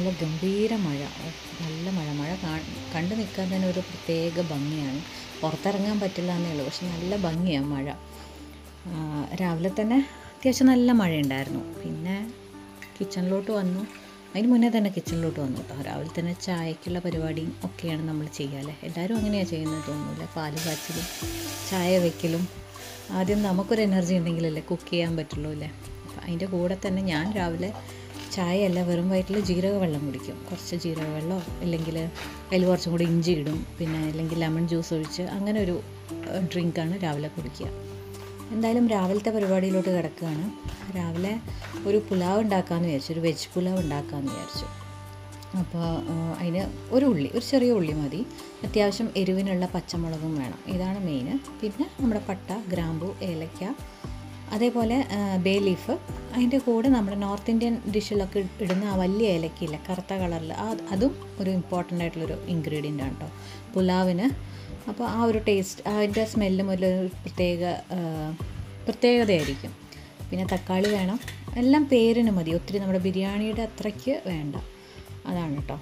നല്ല ഗംഭീര മഴ ഓ, നല്ല മഴ മഴ കാ- കണ്ടു നിൽക്കാൻ തന്നെ ഒരു പ്രത്യേക ഭംഗിയാണ് പുറത്തിറങ്ങാൻ പറ്റില്ല എന്നേ ഉള്ളൂ പക്ഷെ നല്ല ഭംഗിയാണ് മഴ ആ, രാവിലെ തന്നെ അത്യാവശ്യം നല്ല മഴയുണ്ടായിരുന്നു പിന്നെ കിച്ചണിലോട്ട് വന്നു അതിന് മുന്നേ തന്നെ കിച്ചണിലോട്ട് വന്നു കേട്ടോ രാവിലെ തന്നെ ചായക്കുള്ള പരിപാടിയും ഒക്കെയാണ് നമ്മൾ ചെയ്യാല്ലേ എല്ലാവരും അങ്ങനെയാണ് ചെയ്യുന്നത് തോന്നുന്നില്ല പാല് കാച്ചലും ചായ വെക്കലും ആദ്യം നമുക്കൊരു എനർജി ഉണ്ടെങ്കിലല്ലേ കുക്ക് ചെയ്യാൻ പറ്റുള്ളൂ അല്ലേ അപ്പം അതിൻ്റെ കൂടെ തന്നെ ഞാൻ രാവിലെ ചായയല്ല വെറും വയറ്റിൽ ജീരക വെള്ളം കുടിക്കും കുറച്ച് ജീരക വെള്ളമോ അല്ലെങ്കിൽ അതിൽ കുറച്ചും കൂടി ഇഞ്ചി ഇടും പിന്നെ അല്ലെങ്കിൽ ലെമൺ ജ്യൂസ് ഒഴിച്ച് അങ്ങനെ ഒരു ഡ്രിങ്കാണ് രാവിലെ കുടിക്കുക എന്തായാലും രാവിലത്തെ പരിപാടിയിലോട്ട് കിടക്കുകയാണ് രാവിലെ ഒരു പുലാവ് ഉണ്ടാക്കാമെന്ന് വിചാരിച്ചു ഒരു വെജ് പുലാവ് ഉണ്ടാക്കാമെന്ന് വിചാരിച്ചു അപ്പോൾ അതിന് ഒരു ഉള്ളി ഒരു ചെറിയ ഉള്ളി മതി അത്യാവശ്യം എരിവിനുള്ള പച്ചമുളകും വേണം ഇതാണ് മെയിൻ പിന്നെ നമ്മുടെ പട്ട ഗ്രാമ്പു ഏലക്ക അതേപോലെ ആ, ബേ ലീഫ് അതിൻ്റെ കൂടെ നമ്മുടെ നോർത്ത് ഇന്ത്യൻ ഡിഷിലൊക്കെ ഇടുന്ന ആ വലിയ ഏലക്കയില്ല കറുത്ത കളറിൽ ആ അതും ഒരു ഇമ്പോർട്ടൻ്റ് ആയിട്ടുള്ളൊരു ഇൻഗ്രീഡിയൻ്റ് ആണ് കേട്ടോ പുലാവിന് അപ്പോൾ ആ ഒരു ടേസ്റ്റ് അതിൻ്റെ സ്മെല്ലും ഒരു പ്രത്യേക ആ, പ്രത്യേകതയായിരിക്കും പിന്നെ തക്കാളി വേണം എല്ലാം പേരിന് മതി ഒത്തിരി നമ്മുടെ ബിരിയാണിയുടെ അത്രയ്ക്ക് വേണ്ട അതാണ് കേട്ടോ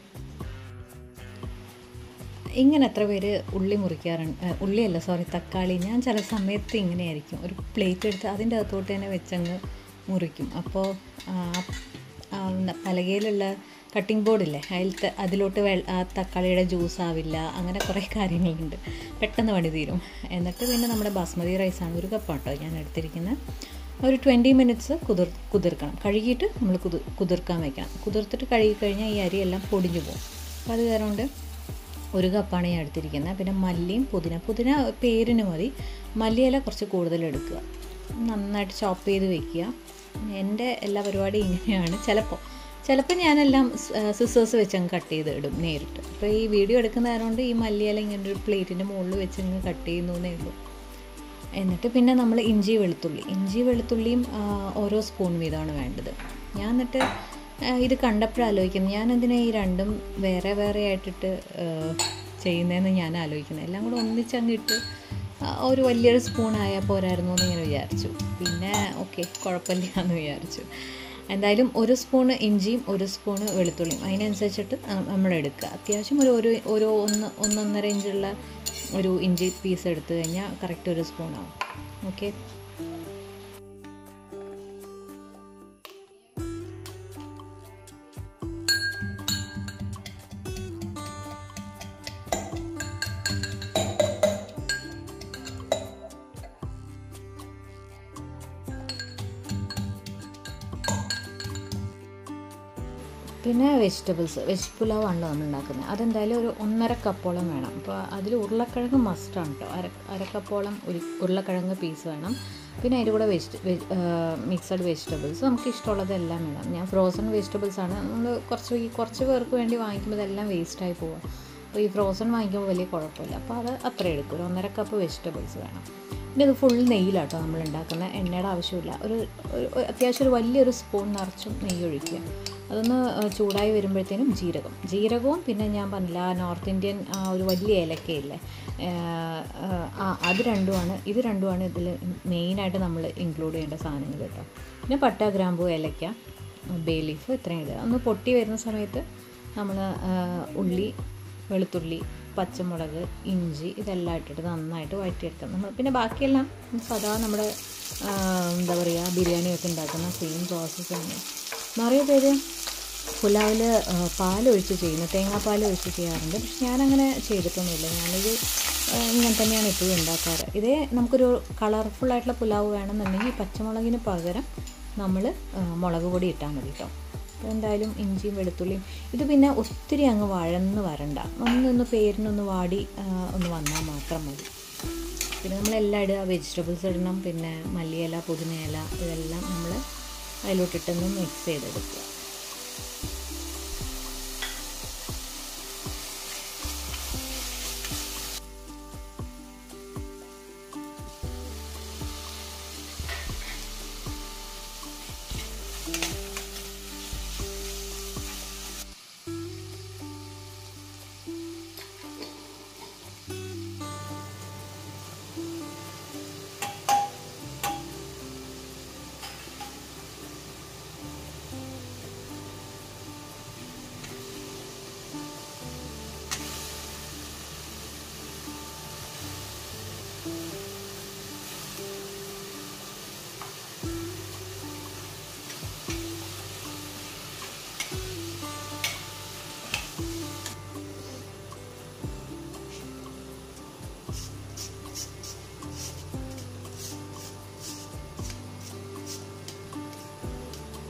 ഇങ്ങനെ എത്ര പേര് ഉള്ളി മുറിക്കാറുണ്ട് ഏ, ഉള്ളിയല്ല സോറി തക്കാളി ഞാൻ ചില സമയത്ത് ഇങ്ങനെയായിരിക്കും ഒരു പ്ലേറ്റ് എടുത്ത് അതിൻ്റെ അകത്തോട്ട് തന്നെ വെച്ചങ്ങ് മുറിക്കും അപ്പോൾ ആ, ആ, ന- പലകയിലുള്ള കട്ടിംഗ് ബോർഡില്ലേ അതിലത്തെ അതിലോട്ട് വെ ആ തക്കാളിയുടെ ജ്യൂസ് ആവില്ല അങ്ങനെ കുറേ കാര്യങ്ങളുണ്ട് പെട്ടെന്ന് പണി തീരും എന്നിട്ട് പിന്നെ നമ്മുടെ ബാസ്മതി റൈസാണ് ഒരു കപ്പ് കേട്ടോ ഞാൻ എടുത്തിരിക്കുന്നത് ഒരു ട്വൻറ്റി മിനിറ്റ്സ് കുതിർ കുതിർക്കണം കഴുകിയിട്ട് നമ്മൾ കുതിർ കുതിർക്കാൻ വെക്കണം കുതിർത്തിട്ട് കഴുകി കഴിഞ്ഞാൽ ഈ അരിയെല്ലാം പൊടിഞ്ഞു പോകും അപ്പോൾ അത് കാരണം കൊണ്ട് ഒരു കപ്പാണ് ഞാൻ എടുത്തിരിക്കുന്നത് പിന്നെ മല്ലിയും പുതിന പുതിന പേരിന് മതി മല്ലിയില കുറച്ച് കൂടുതൽ എടുക്കുക നന്നായിട്ട് ചോപ്പ് ചെയ്ത് വെക്കുക എൻ്റെ എല്ലാ പരിപാടിയും ഇങ്ങനെയാണ് ചിലപ്പോൾ ചിലപ്പോൾ ഞാനെല്ലാം സിസേഴ്സ് വെച്ച് അങ്ങ് കട്ട് ചെയ്ത് ഇടും നേരിട്ട് അപ്പോൾ ഈ വീഡിയോ എടുക്കുന്ന കാരണം ഈ മല്ലിയില ഇങ്ങനെ ഒരു പ്ലേറ്റിൻ്റെ മുകളിൽ വെച്ച് അങ്ങ് കട്ട് ചെയ്യുന്നു എന്നേ ഉള്ളൂ എന്നിട്ട് പിന്നെ നമ്മൾ ഇഞ്ചി വെളുത്തുള്ളി ഇഞ്ചി വെളുത്തുള്ളിയും ആ, ഓരോ സ്പൂൺ വീതമാണ് വേണ്ടത് ഞാൻ എന്നിട്ട് ആ, ഇത് കണ്ടപ്പോഴും ആലോചിക്കുന്നു ഞാൻ എന്തിനാ ഈ രണ്ടും വേറെ വേറെ ആയിട്ടിട്ട് ആ, ചെയ്യുന്നതെന്ന് ഞാൻ ആലോചിക്കുന്നത് എല്ലാം കൂടെ ഒന്നിച്ചങ്ങ് ഇട്ട് ആ, ഒരു വലിയൊരു സ്പൂൺ ആയാൽ പോരായിരുന്നു എന്ന് ഇങ്ങനെ വിചാരിച്ചു പിന്നെ ഓക്കെ കുഴപ്പമില്ല എന്ന് വിചാരിച്ചു എന്തായാലും ഒരു സ്പൂണ് ഇഞ്ചിയും ഒരു സ്പൂണ് വെളുത്തുള്ളിയും അതിനനുസരിച്ചിട്ട് നമ്മൾ എടുക്കുക അത്യാവശ്യം ഒരു ഒരു ഒരു ഒന്ന് ഒന്നൊന്നര ഇഞ്ചുള്ള ഒരു ഇഞ്ചി പീസ് എടുത്തു കഴിഞ്ഞാൽ കറക്റ്റ് ഒരു സ്പൂണാവും ഓക്കെ പിന്നെ വെജിറ്റബിൾസ് വെജ് പുലാവ് ആണല്ലോ നമ്മൾ ഉണ്ടാക്കുന്നത് അതെന്തായാലും ഒരു ഒന്നര കപ്പോളം വേണം അപ്പോൾ അതിൽ ഉരുളക്കിഴങ്ങ് മസ്റ്റാണ് കേട്ടോ അര അര കപ്പോളം ഒരു ഉരുളക്കിഴങ്ങ് പീസ് വേണം പിന്നെ അതിൻ്റെ കൂടെ വെജിറ്റ വെജ് മിക്സഡ് വെജിറ്റബിൾസ് നമുക്ക് ഇഷ്ടമുള്ളതെല്ലാം വേണം ഞാൻ ഫ്രോസൺ വെജിറ്റബിൾസ് ആണ് നമ്മൾ കുറച്ച് ഈ കുറച്ച് പേർക്ക് വേണ്ടി വാങ്ങിക്കുമ്പോൾ ഇതെല്ലാം വേസ്റ്റായി പോകും അപ്പോൾ ഈ ഫ്രോസൺ വാങ്ങിക്കുമ്പോൾ വലിയ കുഴപ്പമില്ല അപ്പോൾ അത് അത്ര എടുക്കും ഒരു ഒന്നര കപ്പ് വെജിറ്റബിൾസ് വേണം പിന്നെ ഇത് ഫുൾ നെയ്യിലാട്ടോ നമ്മൾ ഉണ്ടാക്കുന്ന എണ്ണയുടെ ആവശ്യമില്ല ഒരു ഒരു- ഒരു അത്യാവശ്യം ഒരു വലിയൊരു സ്പൂൺ നിറച്ചും നെയ്യ് ഒഴിക്കുക അതൊന്ന് ആ, ചൂടായി വരുമ്പോഴത്തേനും ജീരകം ജീരകവും പിന്നെ ഞാൻ പറഞ്ഞില്ല ആ നോർത്ത് ഇന്ത്യൻ ആ ഒരു വലിയ ഏലക്കയില്ലേ ആ, ആ അത് രണ്ടുമാണ് ഇത് രണ്ടുമാണ് ഇതിൽ മെയിനായിട്ട് നമ്മൾ ഇൻക്ലൂഡ് ചെയ്യേണ്ട സാധനങ്ങൾ കേട്ടോ പിന്നെ പട്ട ഗ്രാമ്പു ഏലക്ക ബേ ലീഫ് ഇത്രയും ഇടുക ഒന്ന് പൊട്ടി വരുന്ന സമയത്ത് നമ്മൾ ഉള്ളി വെളുത്തുള്ളി പച്ചമുളക് ഇഞ്ചി ഇതെല്ലാം ഇട്ടിട്ട് നന്നായിട്ട് വഴറ്റിയെടുക്കാം നമ്മൾ പിന്നെ ബാക്കിയെല്ലാം സദാ നമ്മുടെ ആ, എന്താ പറയുക ബിരിയാണിയൊക്കെ ഉണ്ടാക്കുന്ന സെയിം പ്രോസസ്സ് തന്നെ നിറയെ പേര് പുലാവിൽ പാലൊഴിച്ച് ചെയ്യുന്നു തേങ്ങാപ്പാൽ ഒഴിച്ച് ചെയ്യാറുണ്ട് പക്ഷെ ഞാനങ്ങനെ ചെയ്തിട്ടൊന്നുമില്ല ഞാനിത് ആ, ഇങ്ങനെ തന്നെയാണ് എപ്പോഴും ഉണ്ടാക്കാറ് ഇതേ നമുക്കൊരു കളർഫുൾ ആയിട്ടുള്ള പുലാവ് വേണമെന്നുണ്ടെങ്കിൽ പച്ചമുളകിന് പകരം നമ്മൾ മുളക് പൊടി ഇട്ടാൽ മതി കേട്ടോ അപ്പോൾ എന്തായാലും ഇഞ്ചിയും വെളുത്തുള്ളിയും ഇത് പിന്നെ ഒത്തിരി അങ്ങ് വഴന്ന് വരണ്ട ഒന്നൊന്ന് പേരിനൊന്ന് വാടി ആ, ഒന്ന് വന്നാൽ മാത്രം മതി പിന്നെ നമ്മളെല്ലാം ഇടുക വെജിറ്റബിൾസ് ഇടണം പിന്നെ മല്ലിയില പുതിനയില ഇതെല്ലാം നമ്മൾ അതിലോട്ടിട്ടൊന്ന് മിക്സ് ചെയ്തെടുക്കുക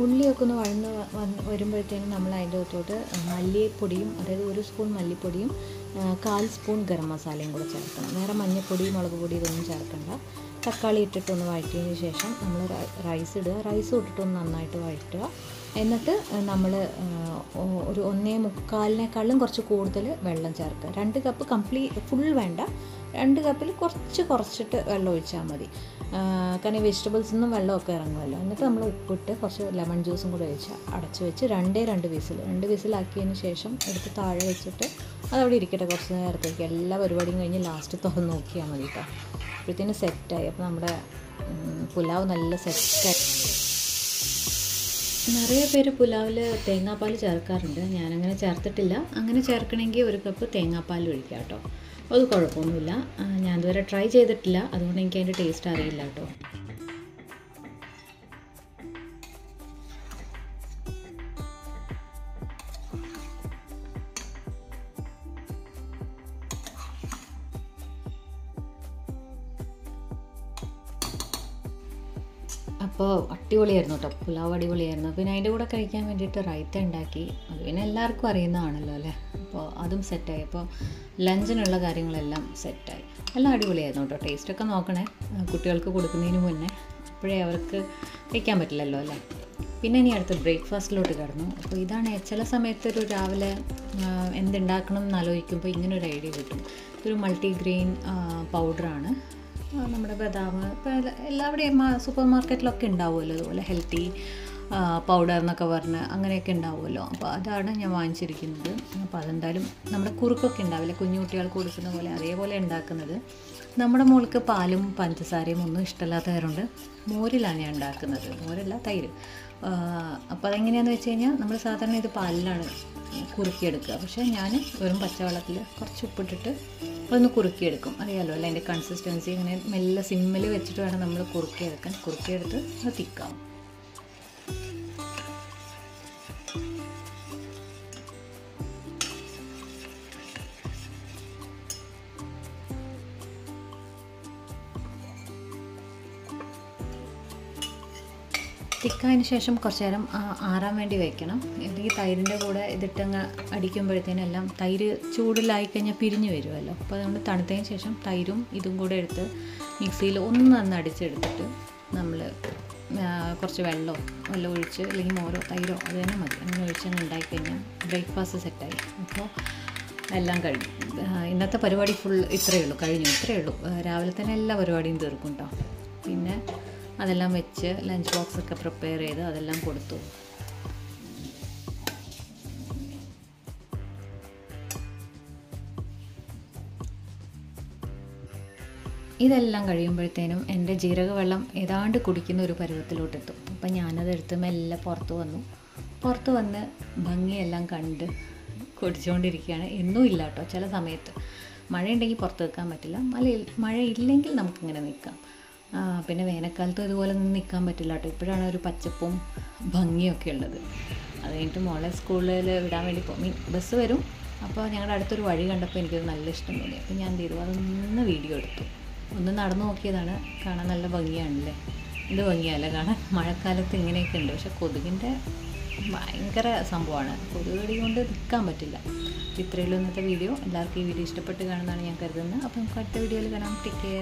ഉള്ളിയൊക്കെ ഒന്ന് വഴന്ന് വന്ന് വരുമ്പോഴത്തേനും നമ്മൾ അതിൻ്റെ അകത്തോട്ട് മല്ലിപ്പൊടിയും അതായത് ഒരു സ്പൂൺ മല്ലിപ്പൊടിയും ആ, കാൽ സ്പൂൺ ഗരം മസാലയും കൂടെ ചേർക്കണം വേറെ മഞ്ഞൾപ്പൊടി മുളക് പൊടി ഇതൊന്നും ചേർക്കണ്ട തക്കാളി ഇട്ടിട്ടൊന്ന് വഴറ്റിയതിന് ശേഷം നമ്മൾ റൈസ് ഇടുക റൈസ് ഇട്ടിട്ടൊന്ന് നന്നായിട്ട് വഴറ്റുക എന്നിട്ട് നമ്മൾ ഒരു ഒന്നേ മുക്കാലിനേക്കാളും കുറച്ച് കൂടുതൽ വെള്ളം ചേർക്കുക രണ്ട് കപ്പ് കംപ്ലീറ്റ് ഫുൾ വേണ്ട രണ്ട് കപ്പിൽ കുറച്ച് കുറച്ചിട്ട് വെള്ളം ഒഴിച്ചാൽ മതി ആ, കാരണം ഈ വെജിറ്റബിൾസിൽ നിന്നും വെള്ളമൊക്കെ ഇറങ്ങുമല്ലോ എന്നിട്ട് നമ്മൾ ഉപ്പിട്ട് കുറച്ച് ലെമൺ ജ്യൂസും കൂടെ ഒഴിച്ച് അടച്ച് വെച്ച് രണ്ടേ രണ്ട് വിസിൽ രണ്ട് വിസിലാക്കിയതിന് ശേഷം എടുത്ത് താഴെ വെച്ചിട്ട് അതവിടെ ഇരിക്കട്ടെ കുറച്ച് നേരത്തേക്ക് എല്ലാ പരിപാടിയും കഴിഞ്ഞ് ലാസ്റ്റ് തുറന്ന് നോക്കിയാൽ മതി കേട്ടോ അപ്പോഴത്തേന് സെറ്റായി അപ്പോൾ നമ്മുടെ ഉം, പുലാവ് നല്ല സെറ്റായി നിറയെ പേര് പുലാവിൽ തേങ്ങാപ്പാൽ ചേർക്കാറുണ്ട് ഞാനങ്ങനെ ചേർത്തിട്ടില്ല അങ്ങനെ ചേർക്കണമെങ്കിൽ ഒരു കപ്പ് തേങ്ങാപ്പാൽ ഒഴിക്കാം കേട്ടോ അത് കുഴപ്പമൊന്നുമില്ല ആ, ഞാൻ ഇതുവരെ ട്രൈ ചെയ്തിട്ടില്ല അതുകൊണ്ട് എനിക്ക് അതിൻ്റെ ടേസ്റ്റ് അറിയില്ല കേട്ടോ അപ്പോൾ അടിപൊളിയായിരുന്നു കേട്ടോ പുലാവ് അടിപൊളിയായിരുന്നു പിന്നെ അതിൻ്റെ കൂടെ കഴിക്കാൻ വേണ്ടിയിട്ട് റൈത്ത ഉണ്ടാക്കി അത് പിന്നെ എല്ലാവർക്കും അറിയുന്നതാണല്ലോ അല്ലേ അപ്പോൾ അതും സെറ്റായി അപ്പോൾ ലഞ്ചിനുള്ള കാര്യങ്ങളെല്ലാം സെറ്റായി എല്ലാം അടിപൊളിയായിരുന്നു കേട്ടോ ടേസ്റ്റൊക്കെ നോക്കണേ ആ, കുട്ടികൾക്ക് കൊടുക്കുന്നതിന് മുന്നേ അപ്പോഴേ അവർക്ക് കഴിക്കാൻ പറ്റില്ലല്ലോ അല്ലേ പിന്നെ ഇനി അടുത്ത് ബ്രേക്ക്ഫാസ്റ്റിലോട്ട് കിടന്നു അപ്പോൾ ഇതാണ് ചില സമയത്ത് ഒരു രാവിലെ ആ, എന്തുണ്ടാക്കണം എന്ന് ആലോചിക്കുമ്പോൾ ഇങ്ങനെ ഒരു ഐഡിയ കിട്ടും ഇതൊരു മൾട്ടിഗ്രെയിൻ പൗഡറാണ് ആ, നമ്മുടെ ബദാം ഇപ്പോൾ എല്ലാ- എല്ലാവിടെയും സൂപ്പർ മാർക്കറ്റിലൊക്കെ ഉണ്ടാവുമല്ലോ അതുപോലെ ഹെൽത്തി പൗഡർ എന്നൊക്കെ പറഞ്ഞ് അങ്ങനെയൊക്കെ ഉണ്ടാവുമല്ലോ അപ്പോൾ അതാണ് ഞാൻ വാങ്ങിച്ചിരിക്കുന്നത് അപ്പോൾ അതെന്തായാലും നമ്മുടെ കുറുക്കൊക്കെ ഉണ്ടാവില്ല കുഞ്ഞു കുട്ടികൾക്ക് കൊടുക്കുന്ന പോലെ അതേപോലെ ഉണ്ടാക്കുന്നത് നമ്മുടെ മോൾക്ക് പാലും പഞ്ചസാരയും ഒന്നും ഇഷ്ടമില്ലാത്തവരുണ്ട് മോരിലാണ് ഞാൻ ഉണ്ടാക്കുന്നത് മോരല്ല തൈര് ആ, അപ്പോൾ അതെങ്ങനെയാണെന്ന് വെച്ച് കഴിഞ്ഞാൽ നമ്മൾ സാധാരണ ഇത് പാലിലാണ് കുറുക്കിയെടുക്കുക പക്ഷേ ഞാൻ വെറും പച്ചവെള്ളത്തിൽ കുറച്ച് ഉപ്പിട്ടിട്ട് ഒന്ന് കുറുക്കിയെടുക്കും അറിയാലോ അല്ലേ അതിൻ്റെ കൺസിസ്റ്റൻസി ഇങ്ങനെ മെല്ലെ സിമ്മിൽ വെച്ചിട്ട് വേണം നമ്മൾ കുറുക്കിയെടുക്കാൻ കുറുക്കിയെടുത്ത് അത് തിക്കാവും തിക്കായതിന് ശേഷം കുറച്ച് നേരം ആ- ആറാൻ വേണ്ടി വെക്കണം ഇത് ഈ തൈരിൻ്റെ കൂടെ ഇതിട്ടങ്ങ് അടിക്കുമ്പോഴത്തേനെല്ലാം തൈര് ചൂടിലായി കഴിഞ്ഞാൽ പിരിഞ്ഞു വരുമല്ലോ അപ്പോൾ അതുകൊണ്ട് തണുത്തതിന് ശേഷം തൈരും ഇതും കൂടെ എടുത്ത് മിക്സിയിൽ ഒന്ന് നന്ന് അടിച്ചെടുത്തിട്ട് നമ്മൾ കുറച്ച് വെള്ളമോ വെള്ളം ഒഴിച്ച് അല്ലെങ്കിൽ മോരോ തൈരോ അത് തന്നെ മതി അങ്ങനെ ഒഴിച്ചങ്ങ് ഉണ്ടാക്കിക്കഴിഞ്ഞാൽ ബ്രേക്ക്ഫാസ്റ്റ് സെറ്റായി അപ്പോൾ എല്ലാം കഴിഞ്ഞു ആ, ഇന്നത്തെ പരിപാടി ഫുൾ ഇത്രയേ ഉള്ളൂ കഴിഞ്ഞു ഇത്രയേ ഉള്ളൂ ആ, രാവിലെ തന്നെ എല്ലാ പരിപാടിയും തീർക്കും കേട്ടോ പിന്നെ അതെല്ലാം വെച്ച് ലഞ്ച് ബോക്സ് ഒക്കെ പ്രിപ്പയർ ചെയ്ത് അതെല്ലാം കൊടുത്തു ഇതെല്ലാം കഴിയുമ്പോഴത്തേനും എൻ്റെ ജീരകവെള്ളം ഏതാണ്ട് കുടിക്കുന്ന ഒരു പരുവത്തിലോട്ടെത്തും അപ്പം ഞാനതെടുത്ത് മെല്ലെ പുറത്ത് വന്നു പുറത്ത് വന്ന് ഭംഗിയെല്ലാം കണ്ട് കുടിച്ചുകൊണ്ടിരിക്കുകയാണ് എന്നും ഇല്ല കേട്ടോ ചില സമയത്ത് മഴയുണ്ടെങ്കിൽ പുറത്ത് നിൽക്കാൻ പറ്റില്ല മഴ മഴ ഇല്ലെങ്കിൽ നമുക്കിങ്ങനെ നിൽക്കാം ആ, പിന്നെ വേനൽക്കാലത്തും ഇതുപോലെ ഒന്നും നിൽക്കാൻ പറ്റില്ല കേട്ടോ ഇപ്പോഴാണ് ഒരു പച്ചപ്പും ഭംഗിയൊക്കെ ഉള്ളത് അത് കഴിഞ്ഞിട്ട് മോളെ സ്കൂളിൽ വിടാൻ വേണ്ടി പോകും മീൻ ബസ് വരും അപ്പോൾ ഞങ്ങളുടെ അടുത്തൊരു വഴി കണ്ടപ്പോൾ എനിക്കത് നല്ല ഇഷ്ടം തോന്നി അപ്പോൾ ഞാൻ എന്ത് ചെയ്തു അതൊന്ന് വീഡിയോ എടുത്തു ഒന്ന് നടന്നു നോക്കിയതാണ് കാണാൻ നല്ല ഭംഗിയാണല്ലേ എന്ത് ഭംഗിയല്ല കാണാൻ മഴക്കാലത്ത് ഇങ്ങനെയൊക്കെ ഉണ്ട് പക്ഷെ കൊതുകിൻ്റെ ഭയങ്കര സംഭവമാണ് കൊതുക് കടി കൊണ്ട് നിൽക്കാൻ പറ്റില്ല ഇത്രയുള്ളൂ ഇന്നത്തെ വീഡിയോ എല്ലാവർക്കും ഈ വീഡിയോ ഇഷ്ടപ്പെട്ട് കാണുന്നതാണ് ഞാൻ കരുതുന്നത് അപ്പോൾ നമുക്ക് അടുത്ത വീഡിയോയിൽ കാണാം ടേക്ക് കെയർ